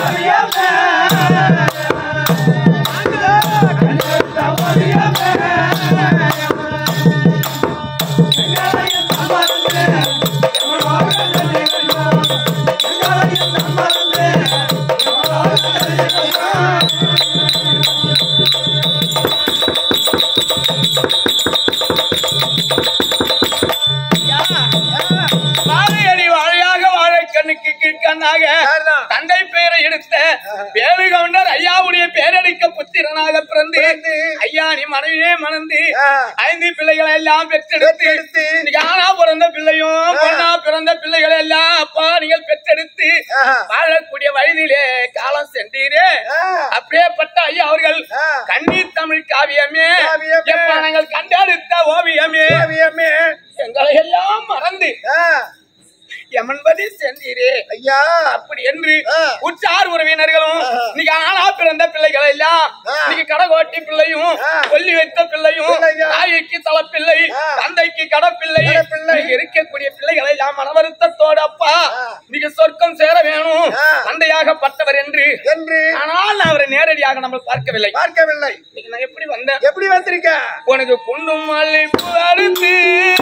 பேரு கவுண்டர் ஐயாவுடைய பேரடிக்க புத்திரனாக பிறந்து ஐயா நீ மனைவியே மணந்து ஐந்து பிள்ளைகளை எல்லாம் பெற்றெடுத்து இன்னைக்கு ஆனா பிறந்த பிள்ளையும் பொண்ணா பிறந்த பிள்ளைகளை எல்லாம் அப்பா நீங்கள் பெற்றெடுத்து வாழக்கூடிய வயதிலே காலம் சென்றீரே அப்படியேப்பட்ட ஐயா அவர்கள் கண்ணீர் தமிழ் காவியமே காவியமே. எப்ப நாங்கள் கண்டெடுத்த ஓவியமே எங்களை எல்லாம் மறந்து எமன்பதி சென்றீரே ஐயா அப்படி என்று ஆ. உற்றார் உறவினர்களும் இன்னைக்கு ஆனா பிறந்த பிள்ளைகள் எல்லாம் ஆ. இன்னைக்கு கடகோட்டி பிள்ளையும் ஆ. கொல்லி வைத்த பிள்ளையும் பிள்ளைங்க. தாய்க்கு தலப்பிள்ளை ஆ. தந்தைக்கு கடப்பிள்ளை கடப்பிள்ளை. இன்னைக்கு இருக்கக்கூடிய பிள்ளைகளை எல்லாம் மனவருத்தத்தோடு அப்பா ஆ. நீங்க சொர்க்கம் சேர வேணும் ஆ. தந்தையாகப்பட்டவர் என்று என்று ஆனால் நான் அவரை நேரடியாக நம்ம பார்க்கவில்லை பார்க்கவில்லை இன்னைக்கு நான் எப்படி வந்தேன் எப்படி வந்திருக்க உனக்கு குண்டும் மல்லிப்பூ அறுத்து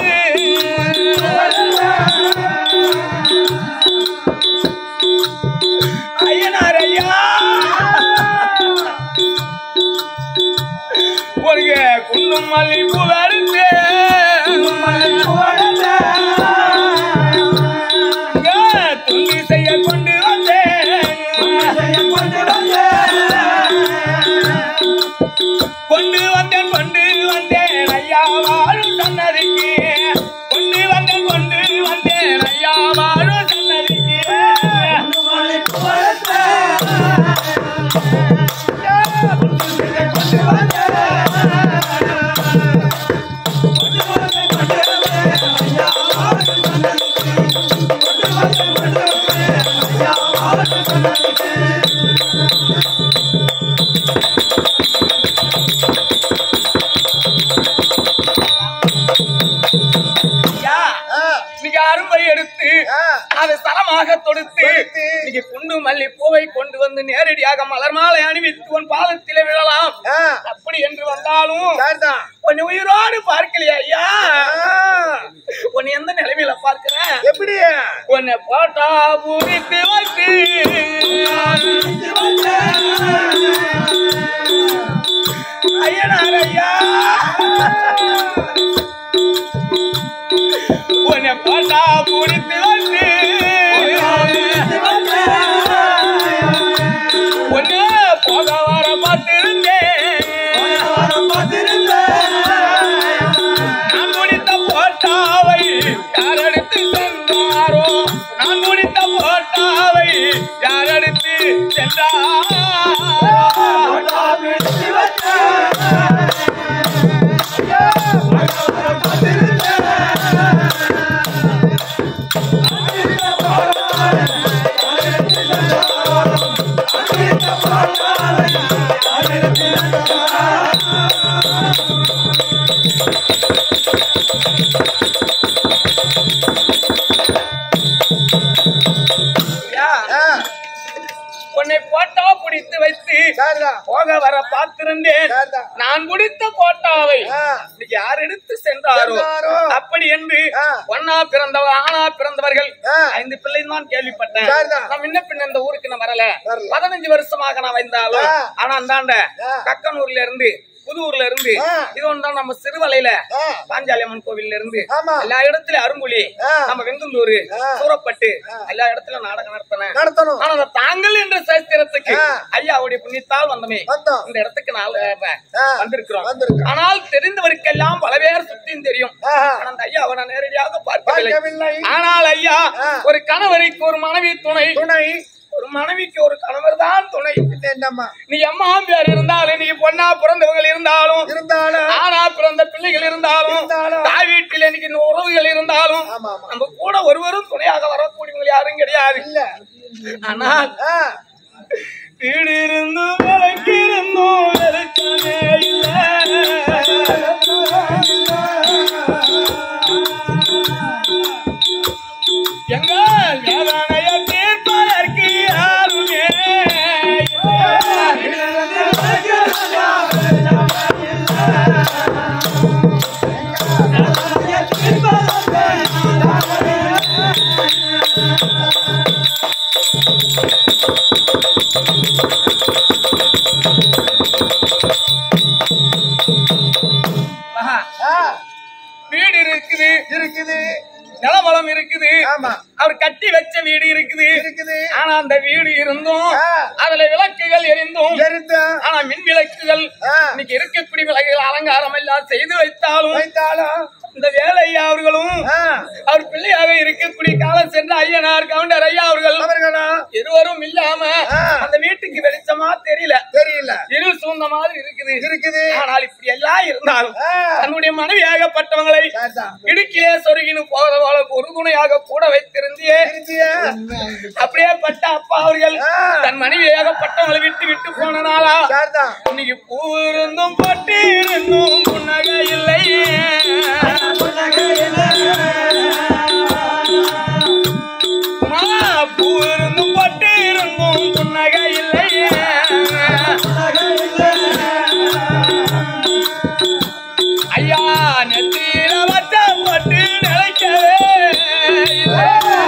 ஐயனார் ஐயா உனக்கு குண்டும் மல்லிப்பூ அறுத்து துண்டி செய்ய கொண்டு வந்தேன் கொண்டு வந்தேன் கொண்டு வந்தேன் ஐயா வாழும் சன்னதிக்கு கொண்டு வந்தேன் கொண்டு வந்தேன் ஐயா வாழும் சன்னதிக்கு ஐயா இன்னைக்கு அரும்பை எடுத்து அதை சலமாக தொடுத்து தொடுத்து. இன்னைக்கு குண்டு மல்லி பூவை கொண்டு வந்து நேரடியாக மலர் மாலை அணிவித்து உன் பாதத்திலே விழலாம் அப்படி என்று வந்தாலும் சரிதான் உன்னை உயிரோடு பார்க்கலையா ஐயா உன்னை எந்த நிலைமையில பார்க்கிறேன் எப்படி உன்னை போட்டா பூமித்து வந்து ஐயனார் ஐயா உன்னை போட்டா பூரித்து வந்து ஒன்னு போக வர பார்த்திருந்தேன் நான் முடித்த போட்டாவை யார் எடுத்து சென்றாரோ நான் முடித்த போட்டாவை யார் எடுத்து சென்றாரோ ஐயா, உன்னை போட்டா பிடித்து வைத்து சரிதான் போக வர பார்த்திருந்தேன் சரிதான். நான் முடித்த போட்டாவை ஆ. இன்னைக்கு யார் எடுத்து சென்றாரோ சென்றாரோ. அப்படி என்று ஆ. ஒன்னா பிறந்தவர் ஆனா பிறந்தவர்கள் ஆ. ஐந்து பிள்ளை தான் கேள்விப்பட்டேன் சரிதான். நான் முன்ன பின்ன இந்த ஊருக்கு நான் வரல வரல. பதினஞ்சு வருஷமாக நான் வந்தாலும் ஆ. ஆனா அந்தாண்ட ஆ. கக்கனூர்ல இருந்து புதூர்ல இருந்து ஆ. இது ஒன்றுதான் நம்ம சிறுவலையில ஆ. பாஞ்சாலி அம்மன் கோவில்ல இருந்து ஆமா. எல்லா இடத்துலயும் அரும்புலி ஆ. நம்ம வெங்குந்தூர் ஆ. சூரப்பட்டு எல்லா இடத்துலயும் நாடகம் நடத்தினேன் நடத்தணும் ஆனா அந்த தாங்கள் என்ற சாஸ்திரத்துக்கு ஆ. ஐயாவுடைய புண்ணியத்தால் வந்தமே வந்தோம். இந்த இடத்துக்கு நாள் ஆ. வந்திருக்கிறோம் வந்திருக்கிறோம். ஆனால் தெரிந்தவருக்கெல்லாம் பல பேர் சுத்தியும் தெரியும் ஆஹா. ஆனா அந்த ஐயாவை நான் நேரடியாக பார்க்கவில்லை பார்க்கவில்லை ஆனால் ஐயா ஆ. ஒரு கணவருக்கு ஒரு மனைவி துணை துணை ஒரு மனைவிக்கு ஒரு கணவர் தான் துணை என்னம்மா நீ அம்மா பேர் இருந்தாலும் நீ பொண்ணா பிறந்தவங்க இருந்தாலும் இருந்தாலும் ஆனா பிறந்த பிள்ளைகள் இருந்தாலும் இருந்தாலும். தாய் வீட்டில் இன்னைக்கு இந்த உறவுகள் இருந்தாலும் ஆமா, ஆமா. நம்ம கூட ஒருவரும் துணையாக வரக்கூடியவங்க யாரும் கிடையாது இல்ல ஆனால் ஆ, வீடு இருந்தும் விலைக்கு இருந்தும் வெளிச்சமே இல்ல எங்கள் வேதனையை தீர்ப்பதற்கு யாருமே மகா, ஆ, வீடு இருக்குது இருக்குது நிலவளம் இருக்குது ஆமா. அவர் கட்டி வச்ச வீடு இருக்குது இருக்குது. ஆனா அந்த வீடு இருந்தும் ஆ. அதுல விளக்குகள் எரிந்தும் எரிந்தா ஆனா மின் விளக்குகள் ஆ. இன்னைக்கு இருக்கக்கூடிய விளக்குகள் அலங்காரம் எல்லாம் செய்து வைத்தாலும் வைத்தாலும் இந்த வேலை ஐயா அவர்களும் ஆ, அவர் பிள்ளையாக இருக்கக்கூடிய காலம் சென்ற ஐயனார் கவுண்டர் ஐயா அவர்கள் அவர்களா இருவரும் இல்லாம ஆ. அந்த வீட்டுக்கு வெளிச்சமா தெரியல தெரியல இருள் சூழ்ந்த மாதிரி இருக்குது இருக்குது ஆனால் இப்படி எல்லாம் இருந்தாலும் ஆ. தன்னுடைய மனைவியாகப்பட்டவங்களை தாத்தா. இடுக்கிலே சொருகினு போகிறவளை உறுதுணையாக கூட வைத்திருந்தியே இருந்திய அப்படியே பட்ட அப்பா அவர்கள் ஆ. தன் மனைவியாகப்பட்டவங்களை விட்டு விட்டு போனனாலா சார்தா இன்னைக்கு பூ இருந்தும் பட்டு இருந்தும் புன்னகை இல்லை மா, பூ இருந்தும் பட்டு இருந்தும் புன்னகை இல்லை ஐயா நெத்தியில வச்ச பட்டு நிலைக்கவே இல்லை.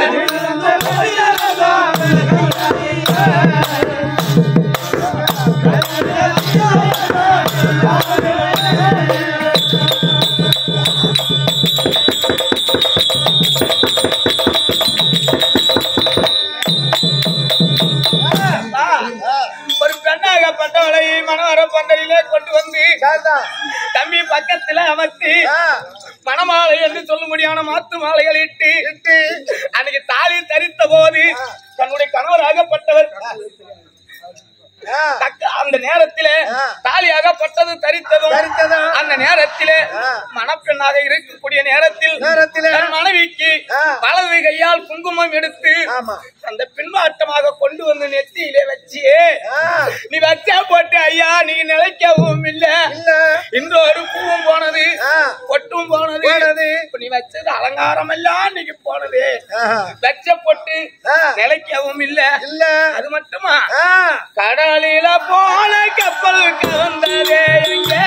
ஆ, ஒரு பெண்ணாகப்பட்டவளை மனோர பந்தலிலே கொண்டு வந்து சார்தா தம்பி பக்கத்துல அமர்த்தி ஆ, மணமாலை என்று சொல்ல முடியாத மாத்து மாலைகள் இட்டு இட்டு அன்னைக்கு தாலி தரித்த போது தன்னுடைய கணவராகப்பட்டவர் ஆ, தக்க அந்த நேரத்திலே ஆ. தாலியாகப்பட்டது தரித்ததும் தரித்ததும். அந்த நேரத்திலே ஆ. மணப்பெண்ணாக இருக்கக்கூடிய நேரத்தில் நேரத்திலே. தன் மனைவிக்கு ஆ. வலது கையால் குங்குமம் எடுத்து ஆமா. அந்த பின்மாட்டமாக கொண்டு வந்து நெத்தியிலே வச்சு ஆ, நீ வச்சா போட்டு ஐயா நீ நிலைக்கவும் இல்ல இல்ல இன்றொரு பூவும் போனது ஆ. பொட்டும் போனது போனது. இப்ப நீ வச்சது அலங்காரம் எல்லாம் இன்னைக்கு போனது ஆஹா. வச்ச பொட்டு ஆ. நிலைக்கவும் இல்ல இல்ல அது மட்டுமா ஆ, கடலில போன கப்பல் கவர்ந்ததே எங்கே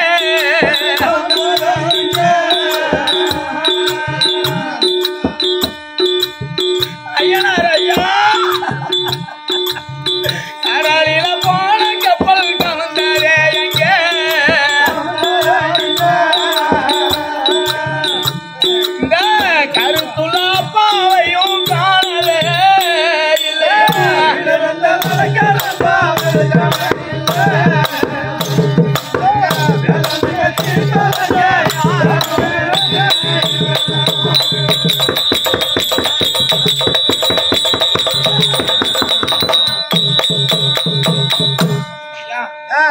ஐயனார் ஐயா கடலில போன கப்பல் கவர்ந்ததே எங்கே இந்த கருத்துலா பாவையும் காணலே இல்லை ஆ,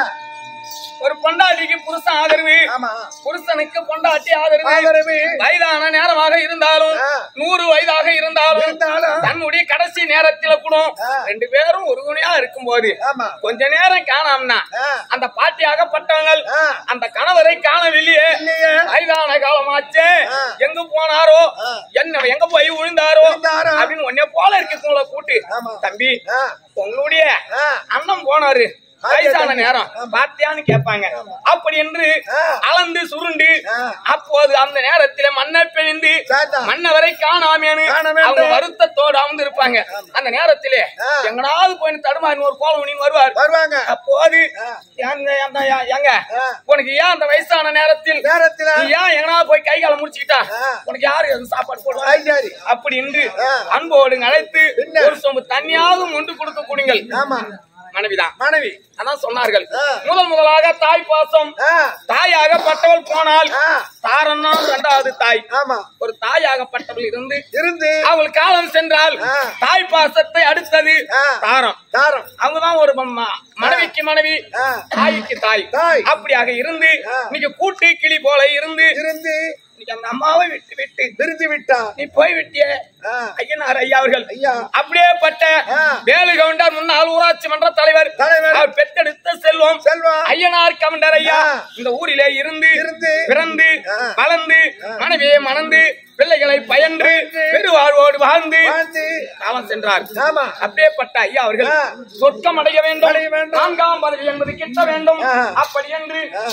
ஒரு பொண்டாட்டிக்கு புருஷன் ஆதரவு ஆமா புருஷனுக்கு பொண்டாட்டி ஆதரவு ஆதரவு. வயதான நேரமாக இருந்தாலும் ஆ. நூறு வயதாக இருந்தாலும் இருந்தாலும். தன்னுடைய கடைசி நேரத்தில கூட ஆ. ரெண்டு பேரும் ஒரு துணையா இருக்கும்போது ஆமா. கொஞ்ச நேரம் காணாம்னா ஆ. அந்த பாட்டியாகப்பட்டவங்கள் ஆ. அந்த கணவரை காணவில்லையே இல்லையே. வயதான காலமாச்சே ஆ. எங்க போனாரோ ஆ. என்ன எங்க போய் விழுந்தாரோ விழுந்தாரோ. அப்படின்னு உன்னை போல இருக்கவங்கள கூட்டு ஆமா. தம்பி ஆ, உங்களுடைய ஆ. அண்ணன் போனாரு வயசான தம்பி. நேரம் ஆமா. பாத்தியான்னு கேட்பாங்க அப்படி என்று ஆ. அளந்து சுருண்டு ஆ. அப்போது அந்த நேரத்தில மண்ணை பிழிந்து சாத்தா. மன்னவரை காணாமேனு காணாமேன்னு. அவங்க வருத்தத்தோடு அமர்ந்து இருப்பாங்க அந்த நேரத்திலே ஆ. எங்கனாவது போய் தடுமாறி ஒரு கோலம் நீ வருவார் வருவாங்க அப்போது ஆ. எங்க அந்த எங்க ஆ. உனக்கு ஏன் அந்த வயசான நேரத்தில் நேரத்துல நீ ஏன் எங்கனாவது போய் கை காலம் முடிச்சுக்கிட்டா ஆ. உனக்கு யாரு எதுவும் சாப்பாடு போடுவா ஐயாரி அப்படி என்று ஆ. அன்போடு அழைத்து என்ன? ஒரு சொம்பு தண்ணியாவது முண்டு கொடுக்க கொடுங்கள் ஆமா மனைவிதான் மனைவி அதான் சொன்னார்கள் ஆ. முதல் முதலாக தாய் பாசம் ஆ, தாயாகப்பட்டவள் போனால் ஆ. தாரன்னா இரண்டாவது தாய் ஆமா ஒரு தாயாகப்பட்டவள் இருந்து இருந்து அவள் காலம் சென்றால் ஆ. தாய் பாசத்தை அடுத்தது ஆ. தாரம் தாரம் அவங்கதான் ஒரு ம- மனைவிக்கு மனைவி ஆ. தாய்க்கு தாய் தாய். அப்படியாக இருந்து ஆ. நீங்க கூட்டு கிளி போல இருந்து இருந்து இன்னைக்கு அந்த அம்மாவை விட்டு விட்டு விருந்து விட்டா நீ போய் விட்டிய ஆ, ஐயனார் ஐயா அவர்கள் ஐயா. அப்படியே பட்ட ஆ. வேலு கவுண்டர் முன்னாள் ஊராட்சி மன்ற தலைவர் தலைவர். அவர் பெத்தெடுத்த செல்வம் செல்வம். ஐயனார் கவுண்டர் ஐயா ஆ. இந்த ஊரிலே இருந்து இருந்து. பிறந்து ஆ. வளர்ந்து மனைவியை மணந்து பிள்ளைகளை பயன்று பெருவாழ்வோடு வாழ்ந்து வாழ்ந்து காலம் சென்றார் ஆமா. அப்படியே பட்ட ஐயா அவர்கள் ஆ. சொர்க்கம் அடைய வேண்டும் அடைய வேண்டும். நான்காம் பதவி என்பது கிட்ட வேண்டும் ஆ. அப்படி என்று ஆ.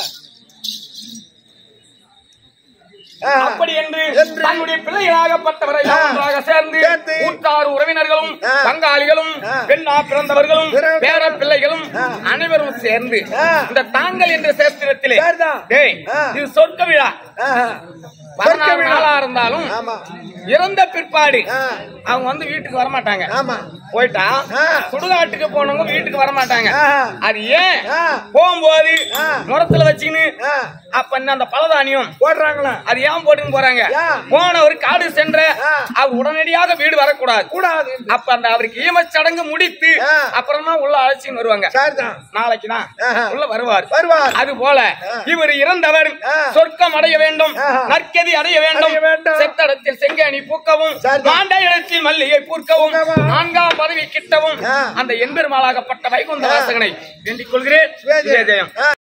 ஆ. அப்படி என்று என்று. தன்னுடைய பிள்ளைகளாகப்பட்டவரை ஆ. ஒன்றாக சேர்ந்து சேர்ந்து. ஊட்டார் உறவினர்களும் ஆ. பங்காளிகளும் ஆ. பெண்ணா பிறந்தவர்களும் பிற- பேர பிள்ளைகளும் ஆ. அனைவரும் சேர்ந்து ஆ. இந்த தாங்கள் என்ற சேஸ்திரத்திலே சேர்தான். டேய், ஆ. இது சொர்க்க விழா ஆஹா. பதினாறு விழா. நாளா இருந்தாலும் ஆமா இறந்த பிற்பாடு ஆ. அவங்க வந்து வீட்டுக்கு வர மாட்டாங்க ஆமா போயிட்டா ஆ. சுடுகாட்டுக்கு போனவங்க வீட்டுக்கு வர மாட்டாங்க ஆ. அது ஏன் ஆ. போகும்போது ஆ. முறத்துல வச்சுக்கின்னு ஆ. அப்ப என்ன அந்த பலதானியம் போடுறாங்களா அது ஏன் போட்டுன்னு போறாங்க ஏன்? போனவர் காடு சென்ற ஆ. அவர் உடனடியாக வீடு வரக்கூடாது கூடாது அப்ப அந்த அவருக்கு ஈமச் சடங்கு முடித்து ஆ. அப்புறமா உள்ள அழைச்சின்னு வருவாங்க சரிதான் நாளைக்கு தான் ஆஹா. உள்ள வருவார் வருவார் அது போல இவர் இறந்தவர் ஆ. சொர்க்கம் அடைய வேண்டும் ஆஹா. நற்கதி அடைய வேண்டும் அடைய வேண்டும். செத்தடத்தில் செங்கனி பூக்கவும் சரிதான். மாண்டையிடத்தில் மல்லிகை பூக்கவும் பூக்கவும். நான்காம் பதவி கிட்டவும் ஆ. அந்த எம்பெருமாளாகப்பட்ட வைகுந்த வாசகனை வேண்டிக் கொள்கிறேன் சிவஜெயம். ஜெயம் ஆ.